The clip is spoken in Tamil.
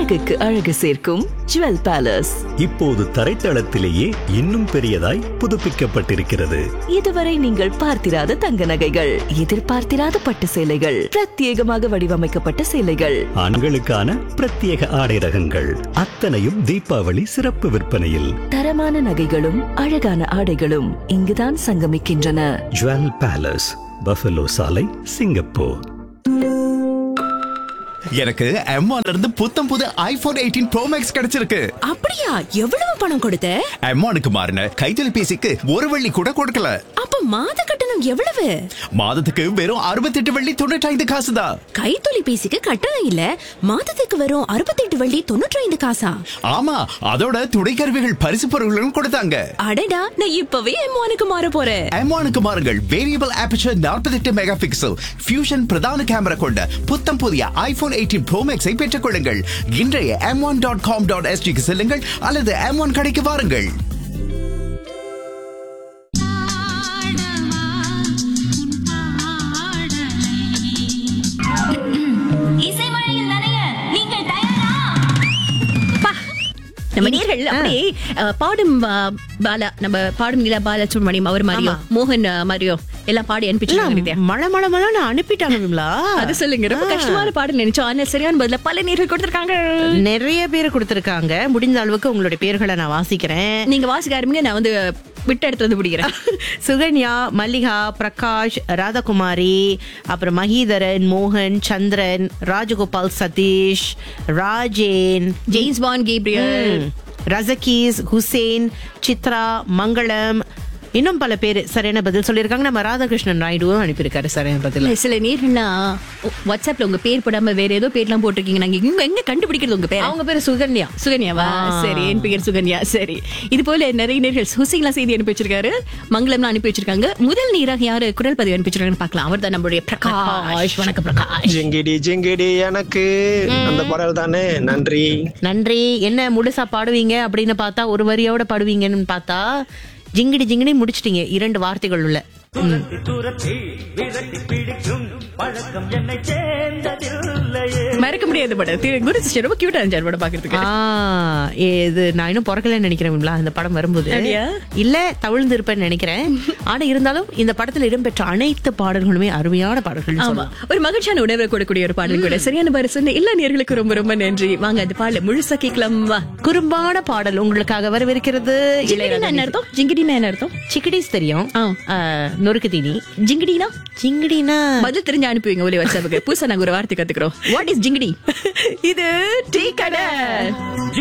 அழகுக்கு அழகு சேர்க்கும் ஜுவல் பேலஸ் இப்போது தரைத்தளத்திலேயே இன்னும் பெரியதாய் புதுப்பிக்கப்பட்டிருக்கிறது இதுவரை நீங்கள் பார்த்திராத தங்க நகைகள் எதிர்பார்த்திராத பட்டு சேலைகள் பிரத்யேகமாக வடிவமைக்கப்பட்ட சேலைகள் ஆண்களுக்கான பிரத்யேக ஆடை ரகங்கள் அத்தனையும் தீபாவளி சிறப்பு விற்பனையில் தரமான நகைகளும் அழகான ஆடைகளும் இங்குதான் சங்கமிக்கின்றன ஜுவல் பேலஸ் பஃபலோ சாலை சிங்கப்பூர் எனக்கு M1 இருந்து புத்தம் புது ஐபோன் எயிட்டீன் ப்ரோ மேக்ஸ் கிடைச்சிருக்கு அப்படியா எவ்வளவு பணம் கொடுத்த M1க்கு மாறின கைத்தொலைபேசிக்கு ஒரு வெள்ளி கூட கொடுக்கல அப்ப மாத கட்டணம் எவ்வளவு மாதத்துக்கு வெறும் அறுபத்தெட்டு வெள்ளி தொண்ணூற்றி ஐந்து காசு தான் கைத்தொலைபேசிக்கு கட்டணம் இல்ல மாதத்துக்கு வரும் அறுபத்தெட்டு வள்ளி தொண்ணூற்றி ஐந்து காசா ஆமா அதோட துணைக்கருவிகள் பரிசு பொருட்களும் கொடுத்தாங்க அடடா நான் இப்பவே எம்மானுக்கு மாற போறேன் M1க்கு மாறுங்கள் variable aperture 48 megapixel fusion பிரதான கேமரா கொண்ட புத்தம் புதிய ஐபோன் எயிட்டீன் ப்ரோ மேக்ஸை பெற்றுக் கொள்ளுங்கள் இன்றைய M one dot com dot எஸ்டிக்கு செல்லுங்கள் அல்லது எம் ஒன் கடைக்கு வாருங்கள் இசைமழையில் நனைய நீங்கள் தயாரா நம்ம நேர்கள் அப்படியே அஹ், பாடும் அஹ், பாலா நம்ம பாடும் நிலா பாலசுப்ரமணியம் அவர் மாதிரியும் மோகன் அஹ், மாதிரியும் எல்லாம் பாடி அனுப்பிச்சு மழை மழை மழைன்னு அனுப்பிட்டாங்க விமலா அது சொல்லுங்க ரொம்ப கஷ்டமான பாடல் நினைச்சோம் ஆனால் சரியான பதில பல நேர்கள் கொடுத்திருக்காங்க நிறைய பேர் கொடுத்திருக்காங்க முடிந்த அளவுக்கு உங்களுடைய பேர்களை நான் வாசிக்கிறேன் நீங்க வாசிக்க ஆரம்பிங்க நான் வந்து விட்டு எடுத்து வந்து பிடிக்கிறேன் சுகன்யா மல்லிகா பிரகாஷ் ராதாகுமாரி அப்புறம் மஹீதரன் மோகன் சந்திரன் ராஜகோபால் சதீஷ் ராஜேன் ஜெயிம்ஸ் பான் கேப்ரியல் ம், ரசகீஸ் ஹுசேன் சித்ரா மங்களம் இன்னும் பல பேர் சரியான பதில் சொல்லியிருக்காங்க நம்ம ராதாகிருஷ்ணன் நாயுடுவும் அனுப்பியிருக்காரு சரியான பதில் இல்ல, சில நேர்கள்லாம் வாட்ஸ்அப்ல உங்க பேர் போடாம வேற ஏதோ பேர்லாம் போட்டிருக்கீங்க நாங்க இங்க எங்க கண்டுபிடிக்கிறது உங்க பேர் அவங்க பேர் சுகன்யா சுகன்யாவா சரி என் பெயர் சுகன்யா சரி இது போல நிறைய நேர்கள் ஹுசைன்லாம் செய்தி அனுப்பி வச்சிருக்காரு மங்களம்லாம் அனுப்பி வச்சிருக்காங்க முதல் நீராக யாரு குரல் பதிவு அனுப்பி வச்சிருக்காங்கன்னு பார்க்கலாம் அவர் தான் நம்மளுடைய பிரகாஷ் வணக்கம் பிரகாஷ் ஜிங்கிடி ஜிங்கிடி எனக்கு அந்த பாடல் தானே நன்றி நன்றி என்ன முழுசா பாடுவீங்க அப்படின்னு பார்த்தா ஒரு வரியோட பாடுவீங்கன்னு பார்த்தா ஜிங்கிடி ஜிங்கிடி முடிச்சிட்டீங்க இரண்டு வார்த்தைகள் உள்ள ம். மறக்க முடியாது படம் திரு குரு சிஸ்டர் ரொம்ப கியூட்டா இருந்துச்சு படம் பாக்குறதுக்கு ஆ, இது நான் இன்னும் பிறக்கலன்னு நினைக்கிறேன் விமலா இந்த படம் வரும்போது அப்படியா? இல்ல தவிழ்ந்து இருப்பேன்னு நினைக்கிறேன் ஆனா இருந்தாலும் இந்த படத்துல இடம்பெற்ற அனைத்து பாடல்களுமே அருமையான பாடல்கள் ஆமா ஒரு மகிழ்ச்சியான உணர்வை கொடுக்கக்கூடிய ஒரு பாடல் கூட சரியான பரிசு எல்லா நேர்களுக்கும் ரொம்ப ரொம்ப நன்றி வாங்க அந்த பாடல முழுசா கேட்கலாம் வா குறும்பான பாடல் உங்களுக்காக வரவிருக்கிறது ஜிங்கிடினா என்ன அர்த்தம் ஜிங்கிடினா என்ன அர்த்தம் சிக்கடிஸ் தெரியும் ஆ. ஆ, நொறுக்கு தீனி ஜிங்கிடினா சிங்கடினா பதில் தெரிஞ்சு அனுப்புவீங்க ஒலி வாட்ஸ்அப்புக்கு புதுசா நாங்க ஒரு வார்த்தை கத்துக்கிறோம் வாட் இஸ் ஜிங்கிடி இது டீ கடை